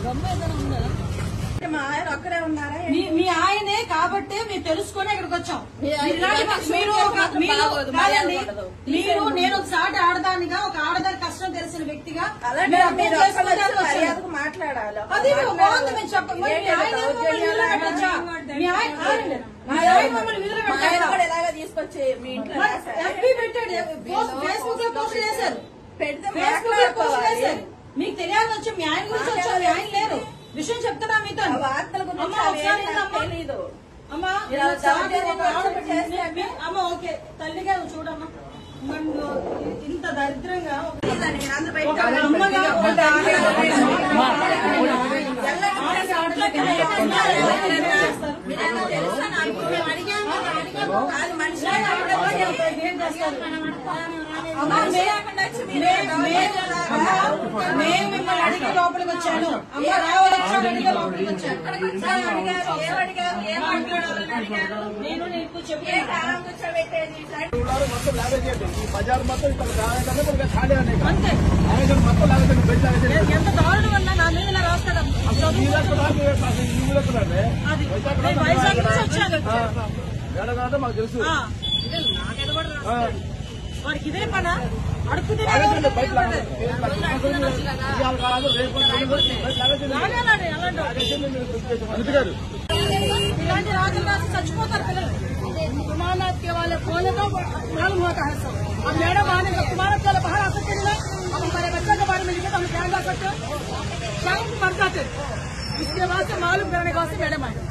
దమ్ము ఏదైనా ఉందా మా ఆయన ఒక్కడే ఉన్నారా మీ మీ ఆయనే కాబట్టే మీరు తెలుసుకొని ఇక్కడికి వచ్చాం మీ ఆయన మీరు ఇలాంటి ఇలాంటి మీరు సూచనలు ఒక- మాత్రం మీరు బాగోదు, కాదండి మర్యాద ఉండదు. మీరు నేను ఒక సాటి ఆడదానిగా ఒక ఆడదాని కష్టం తెలిసిన వ్యక్తిగా అలాంటి మీరు అర్థం మీరు చేసుకుంటానికి ఒక్కరు వచ్చాను. మర్యాదకు మాట్లాడాలి అది బాగుంది మేము చెప్పండి మరి మీ ఆయన ఏమో మమ్మల్ని విధులు పెట్టచ్చా? మీ ఆయన ఆగండి. మీ ఆయన మమ్మల్ని విధులు మా ఆయన పెట్టచ్చా? కూడా ఇలాగే తీసుకొచ్చి మీ ఇంట్లో మరి రాశారు. FB పెట్టాడు పోస్ట్- ఫేస్బుక్ లో పోస్ట్ చేశారు పెడితే ఫేస్బుక్ లో పోస్ట్ మాట్లాడుకోవాలి చేశారు మీకు తెలియాలని వచ్చి మీ ఆయన గురించి వచ్చారు మీ ఆయన లేరు విషయం చెప్తారా మీతో ఆ వార్తల గురించి అమ్మ, అవేమీ ఒకసారి నాకు ఏంటమ్మా? తెలీదు. అమ్మా ఇలా ఇలా సాటి దౌర్జన్యం ఒక ఆడపిల్ల వచ్చి చేస్తే మీ- మీ- అమ్మ ఓకే తల్లిగా చూడమ్మా నన్ను ఇంత దరిద్రంగా ఒక- లేదండి, మీరు అందరూ బయట ఒక అమ్మగా ఒక మీరేమో తెలుసా నాకు? మేము అడిగాము, మేము అడిగాము. కాదు, మనిషి ఆయన ఆవిడ ఎవరో చెప్పారు. ఏం చేస్తారు అమ్మ, మనిషి లేకుండా వచ్చి మీరు మే- మే- అమ్మ, మేము మిమ్మల్ని అడిగి లోపలికి వచ్చాను అమ్మ రావాలని అడిగి లోపలికి వచ్చాను ఏం అడిగారు? ఏం అడిగారు? ఏం మాట్లాడాలని అడిగారు? నేను నీకు ఏ చెప్పాను కాలం కూర్చోబెట్టేది ఇట్లాంటి ఉన్నారు మొత్తం లాగే చేయండి ఈ బజార్ మొత్తం ఇక్కడ రాగానే మనకి ఖాళీ ఉన్నాయి ఇక్కడ. అంతే ఆవేశం మొత్తం లాగే చేయండి బయట లాగే చేయండి ఎ- ఎంత దారుణం వల్ల నా మీద ఇలా రాస్తాడు ఈ లెక్కన, ఈ లెక్కన, అసలు ఈ ఊరు లెక్కనండి. అది వైజాగ్ నేను వైజాగ్ నుంచి వచ్చాను ఆ, మేడం కాదు మాకు తెలుసు ఆ, ఇదే నాకేదో కూడా ఆ, రాస్తాడు వాడికి ఇదే పనా అడుగుతుంది లాగే చేయండి బయట లాగే చేయండి. ఇవాళ కాదు రేపు ఎల్లుండి బయట లాగే చేయండి. అలాంటి అలాంటి లాగే చేయండి, మీరు గుర్తు చేసుకోండి. గారు ఇలాంటి రాజులు రాసి చచ్చిపోతారు పిల్లలు कुमारनाथ के वाले बोले तो मालूम होता है सब अब मैडम आने का कुमारनाथ वाले बाहर आ सकते नहीं अब हमारे बच्चों के बारे में लिखे तो हम ध्यान रख सकते शाम को मर जाते इसके बाद से मालूम करने के वास्ते मैडम आए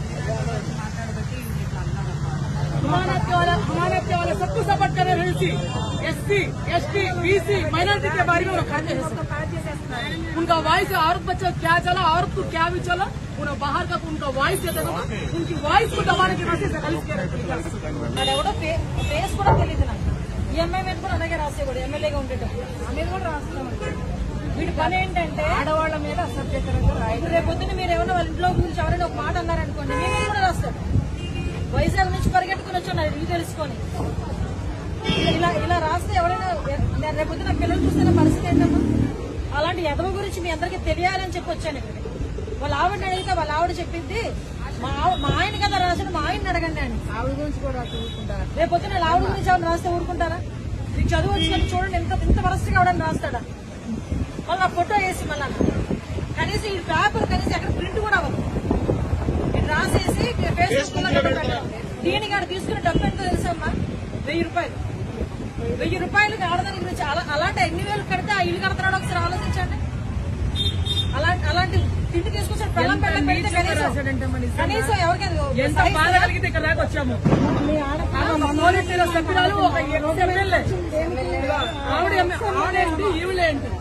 कुमारनाथ के वाले कुमारनाथ के वाले सबको सपोर्ट कर रहे हैं S C S T B C minority के बारे में वो खाते हैं सब। उनका वॉइस है औरत बच्चा क्या चला औरत को क्या भी चला उन्हें बाहर का उनका वॉइस देता था उनकी वॉइस को दबाने की वजह से కలిసి ఎవడో ఫేస్ కూడా తెలియదు నాకు ఈఎంఐ మీద కూడా అలాగే రాసేవాడు ఎమ్మెల్యేగా ఉండేటప్పుడు ఆ మీద కూడా రాస్తున్నాం వీడి పని ఏంటంటే ఆడవాళ్ళ మీద అసభ్యకరంగా రాయదు రేపు పొద్దున్న మీరు ఏమైనా వాళ్ళ ఇంట్లో గురించి ఎవరైనా ఒక మాట అన్నారనుకోండి మీ మీద కూడా రాస్తాడు వైజాగ్ నుంచి పరిగెట్టుకుని వచ్చాను ఇది తెలుసుకొని ఇలా ఇలా రాస్తే ఎవరైనా నేను రేపు పొద్దున పిల్లలు చూస్తున్న పరిస్థితి ఏంటమ్మా అలాంటి ఎదవ గురించి మీ అందరికీ తెలియాలని చెప్పి వచ్చాను ఇక్కడ వాళ్ళ ఆవిడ అడిగితే వాళ్ళ ఆవిడ చెప్పింది మా ఆవ- మా ఆయన కదా రాసిన మా ఆయన అడగండి అండి ఆవిడ గురించి కూడా ఊరుకుంటారా రేపు పొద్దున వాళ్ళ ఆవిడ గురించి ఎవరు రాస్తే ఊరుకుంటారా మీకు చదువు వచ్చినట్టు చూడండి ఎంత ఇంత వరసగా ఎవడని రాస్తాడా మళ్ళీ ఆ ఫోటో వేసి మళ్ళా కనీసం ఈ పేపర్ కనీసం ఎక్కడ ప్రింట్ కూడా అవ్వదు ఇది రాసేసి ఫేస్బుక్ లో పెట్టాలి. దీనికి ఆడ తీసుకునే డబ్బు ఎంతో తెలుసమ్మా వెయ్యి రూపాయలు వెయ్యి రూపాయలకి ఆడదాని గురించి అలా అలాంటి ఎన్ని వేలు కడితే ఆ ఇల్లు కడతాడో ఒకసారి ఆలోచించండి అలాంటి అలాంటి తిండి తీసుకొచ్చాడు పెళ్ళం పెళ్ళం పెడితే కనీసం కనీసం ఎవరికైనా ఎంత బాధ కలిగితే ఇక్కడ దాకా వచ్చాము మోనిటీలో సభ్యురాలు ఒక ఎమ్మెల్యే ఆవిడ ఎమ్మె- ఆవిడేంటి ఈవిడేంటి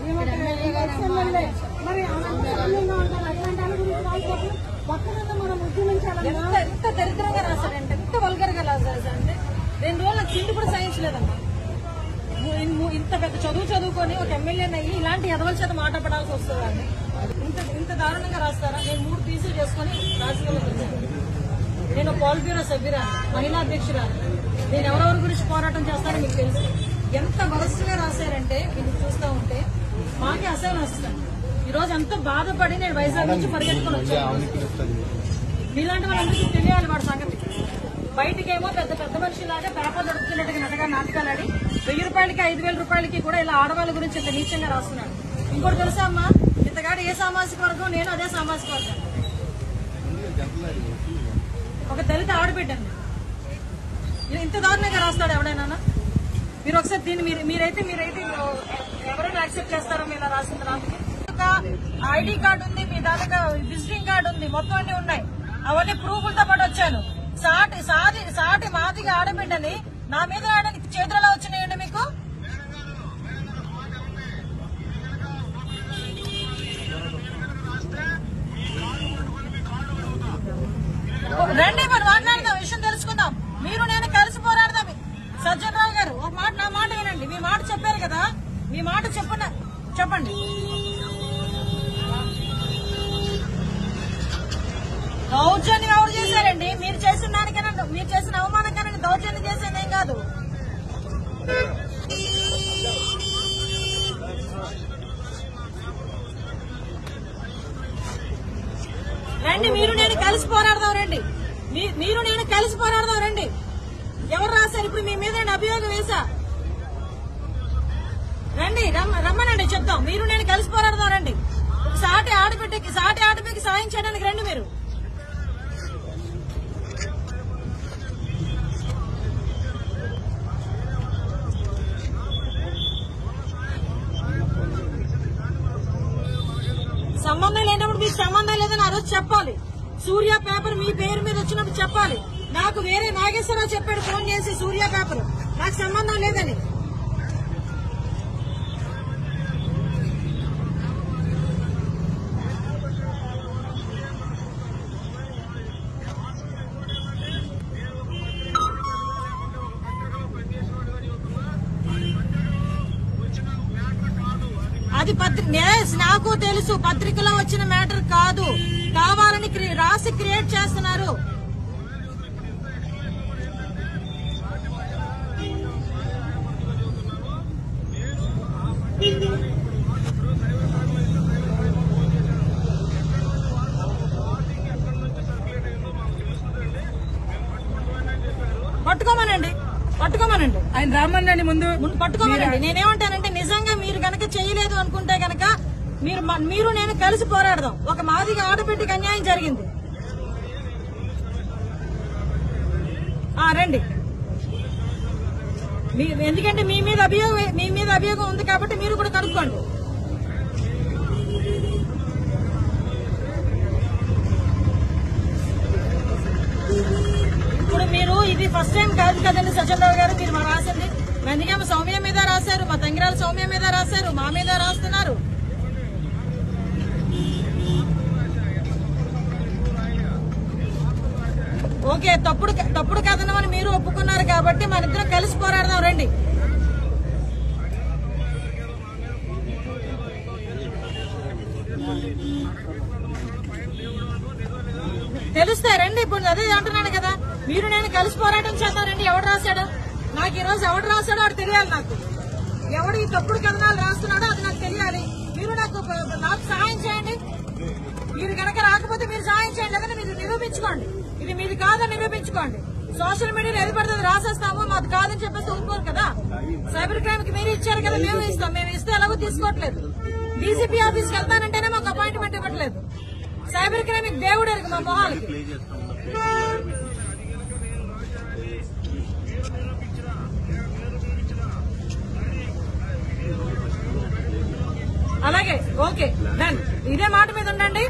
ఎంత ఎంత దరిద్రంగా రాశాడంటే ఎంత వల్గర్ గా రాశాడంటే రెండు రోజులు తిండి కూడా సహించలేదమ్మా ము- ఇన్- ఇంత పెద్ద చదువు చదువుకొని ఒక ఎమ్మెల్యేని అయ్యి ఇలాంటి ఎదవల చేత మాట పడాల్సి వస్తుందండి ఇంత ఇంత దారుణంగా రాస్తారా నేను మూడు పీసులు చేసుకొని రాజకీయాల్లోకి వచ్చాను నేను పాల్ బ్యూరో సభ్యురా మహిళా అధ్యక్షురాలు నేను ఎవరెవరి గురించి పోరాటం చేస్తానో మీకు తెలుసు ఎంత వరసగా రాశారంటే ఇది చూస్తా ఉంటే మాకే అసలు వస్తాను ఈ రోజు ఎంతో బాధపడి నేను వైజాగ్ నుంచి పరిగెత్తుకొని వచ్చాను మీలాంటి వాళ్ళందరికీ తెలియాలి వాడి సంగతి బయటికేమో పెద్ద పెద్ద మనిషిలాగా పేపర్ దొరుకుతున్నట్టుగా నటగా నాటకాలు ఆడి వెయ్యి రూపాయలకి ఐదు వేల రూపాయలకి కూడా ఇలా ఆడవాళ్ళ గురించి ఇంత నీచంగా రాస్తున్నాడు ఇంకోటి తెలుసా అమ్మా ఇంతగాడు ఏ సామాజిక వర్గం నేను అదే సామాజిక వర్గం ఒక దళిత ఆడబిడ్డండి ఇది ఇంత దారుణంగా రాస్తాడు ఎవడైనా మీరు ఒకసారి దీన్ని మీరు మీరైతే మీరైతే ఎవరైనా యాక్సెప్ట్ చేస్తారో మీరు ఇలా రాసిన రాత్రికి ఐడి కార్డు ఉంది మీ దాదాపు విజిటింగ్ కార్డు ఉంది మొత్తం అన్ని ఉన్నాయి అవన్నీ ప్రూఫ్లతో పాటు వచ్చాను సాటి సాటి సాటి మాదిగా ఆడబిడ్డని నా మీద రాయడానికి చేతులలో వచ్చినాయండి మీకు రండి మరి మాట్లాడదాం విషయం తెలుసుకుందాం మీరు నేను కలిసి పోరాడదాం సజ్జన్ రావు గారు ఒక మాట నా మాట వినండి మీ మాట చెప్పారు కదా మీ మాట చెప్పండి చెప్పండి దౌర్జన్యం ఎవరు చేశారండి మీరు చేసిన దానికైనా మీరు చేసిన అవమానకైనా దౌర్జన్యం చేసేది ఏం కాదు రండి మీరు నేను కలిసి పోరాడదాం రండి మీ- మీరు నేను కలిసి పోరాడదాం రండి ఎవరు రాశారు ఇప్పుడు మీ మీద నేను అభియోగం వేసా రండి రమ్మ- రమ్మనండి చెప్తాం మీరు నేను కలిసి పోరాడదాం రండి ఒక సాటి ఆడబిడ్డకి సాటి ఆడబిడ్డకి సాయం చేయడానికి రండి మీరు సంబంధం లేనప్పుడు మీకు సంబంధం లేదని ఆ రోజు చెప్పాలి సూర్య పేపర్ మీ పేరు మీద వచ్చినప్పుడు చెప్పాలి నాకు వేరే నాగేశ్వరరావు చెప్పాడు ఫోన్ చేసి సూర్య పేపర్ నాకు సంబంధం లేదని అది పత్రి yes, నాకు తెలుసు పత్రికలో వచ్చిన మ్యాటర్ కాదు కావాలని క్రి- రాసి క్రియేట్ చేస్తున్నారు పట్టుకోమనండి పట్టుకోమనండి ఆయన రామన్నాని ముందు ముందు పట్టుకోమనండి నేనేమంటానంటే నిజంగా మీరు గనక చేయలేదు అనుకుంటే గనక మీరు మ- మీరు నేను కలిసి పోరాడదాం ఒక మాదిగా ఆడబిడ్డకి అన్యాయం జరిగింది ఆ రండి మీ ఎందుకంటే మీ మీద అభియోగం మీ మీద అభియోగం ఉంది కాబట్టి మీరు కూడా కనుక్కోండి ఇప్పుడు మీరు ఇది ఫస్ట్ టైం కాదు కదండి సజ్జనరావు గారు మీరు మా రాసింది నందిగామ సౌమ్య మీద రాశారు మా తంగిరాల సౌమ్య మీద రాశారు మా మీద రాస్తున్నారు ఓకే తప్పుడు తప్పుడు కథనం అని మీరు ఒప్పుకున్నారు కాబట్టి మన ఇద్దరం కలిసి పోరాడదాం రండి తెలుస్తాయి రండి ఇప్పుడు అదే అంటున్నాను కదా మీరు నేను కలిసి పోరాటం చేద్దాం రండి ఎవడు రాశాడు నాకు ఈ రోజు ఎవడు రాశాడో అది తెలియాలి నాకు ఎవడు ఈ తప్పుడు కథనాలు రాస్తున్నాడో అది నాకు తెలియాలి మీరు నాకు నాకు సహాయం చేయండి మీరు కనుక రాకపోతే మీరు సహాయం చేయండి లేదంటే మీరు నిరూపించుకోండి ఇది మీది కాదని నిరూపించుకోండి సోషల్ మీడియాలో ఏది పడుతుంది రాసేస్తాము మాది కాదని చెప్పేసి ఊరుకోరు కదా సైబర్ క్రైమ్ కి మీరు ఇచ్చారు కదా మేము ఇస్తాం మేము ఇస్తే ఎలాగో తీసుకోవట్లేదు డీసీపీ ఆఫీస్కి వెళ్తానంటేనే మాకు అపాయింట్మెంట్ ఇవ్వట్లేదు సైబర్ క్రైమ్ కి దేవుడు ఎరుగు మా మొహాలకి అలాగే ఓకే డన్ ఇదే మాట మీద ఉండండి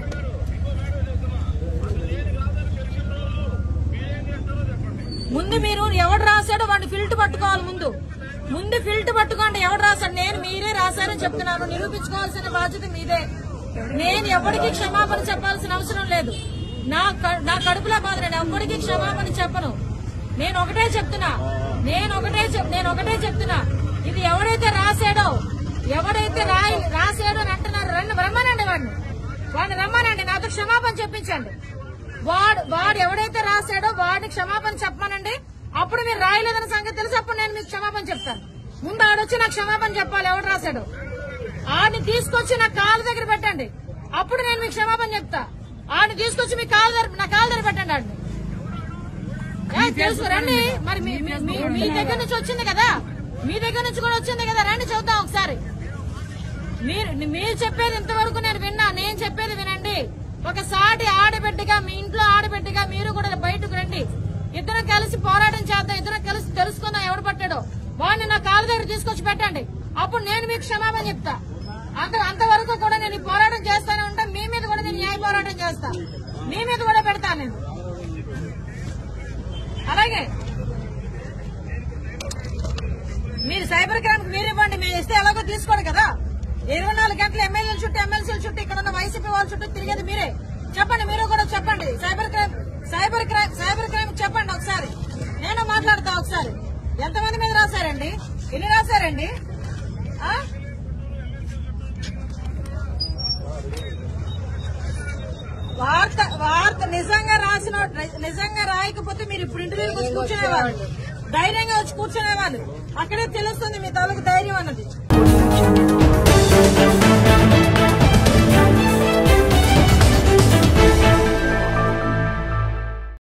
ముందు మీరు ఎవడు రాశాడో వాడిని ఫిల్ట్ పట్టుకోవాలి ముందు ముందు ఫిల్ట్ పట్టుకోండి ఎవడు రాశాడు నేను మీరే రాశారని చెప్తున్నాను నిరూపించుకోవాల్సిన బాధ్యత మీదే నేను ఎవరికి క్షమాపణ చెప్పాల్సిన అవసరం లేదు నా క- నా కడుపులో బాధ నేను ఎవరికి క్షమాపణ చెప్పను నేను ఒకటే చెప్తున్నా నేను ఒకటే చెప్- నేను ఒకటే చెప్తున్నా ఇది ఎవడైతే రాశాడో ఎవడైతే రాయి రాశాడో అని అంటున్నారు రండి రమ్మనండి వాడిని వాడిని రమ్మనండి నాతో క్షమాపణ చెప్పించండి వాడు వాడు ఎవడైతే రాశాడో వాడిని క్షమాపణ చెప్పమనండి అప్పుడు మీరు రాయలేదన్న సంగతి తెలిసి అప్పుడు నేను మీకు క్షమాపణ చెప్తాను ముందు ఆడొచ్చి నాకు క్షమాపణ చెప్పాలి ఎవడు రాశాడు ఆడిని తీసుకొచ్చి నా కాలు దగ్గర పెట్టండి అప్పుడు నేను మీకు క్షమాపణ చెప్తా ఆడిని తీసుకొచ్చి మీ కాలు దగ్గర నా కాలు దగ్గర పెట్టండి ఆడిని ఏ, తెలుసు రండి మరి మీ- మీ- మీ- మీ దగ్గర నుంచి వచ్చింది కదా మీ దగ్గర నుంచి కూడా వచ్చింది కదా రండి చూద్దాం ఒకసారి మీరు మీరు చెప్పేది ఇంతవరకు నేను విన్నా నేను చెప్పేది వినండి ఒక సాటి ఆడబిడ్డగా మీ ఇంట్లో ఆడబిడ్డగా మీరు కూడా బయటకు రండి ఇద్దరం కలిసి పోరాటం చేద్దాం ఇద్దరం కలిసి తెలుసుకుందాం ఎవడు పట్టాడో వాడిని నా కాళ్ళ దగ్గర తీసుకొచ్చి పెట్టండి అప్పుడు నేను మీకు క్షమాపణ చెప్తా అంత అంతవరకు కూడా నేను ఈ పోరాటం చేస్తానే ఉంటా మీ మీద కూడా నేను న్యాయ పోరాటం చేస్తా మీ మీద కూడా పెడతాను నేను అలాగే మీరు సైబర్ క్రైమ్ కి మీరు ఇవ్వండి మేము ఇస్తే ఎలాగో తీసుకోండి కదా ఇరవై నాలుగు గంటలు ఎమ్మెల్యేల చుట్టూ ఎమ్మెల్సీల చుట్టూ ఇక్కడ ఉన్న వైసీపీ వాళ్ళ చుట్టూ తిరిగేది మీరే చెప్పండి మీరు కూడా చెప్పండి cyber crime cyber crime cyber crime చెప్పండి ఒకసారి నేను మాట్లాడతా ఒకసారి ఎంతమంది మీద రాశారండి ఎన్ని రాశారండి ఆ? వార్త వార్త నిజంగా రాసిన నిజంగా రాయకపోతే మీరు ఇప్పుడు ఇంటర్వ్యూకి వచ్చి కూర్చునేవాళ్ళు ధైర్యంగా వచ్చి కూర్చునేవాళ్ళు అక్కడే తెలుస్తుంది మీ తాలూకు ధైర్యం అన్నది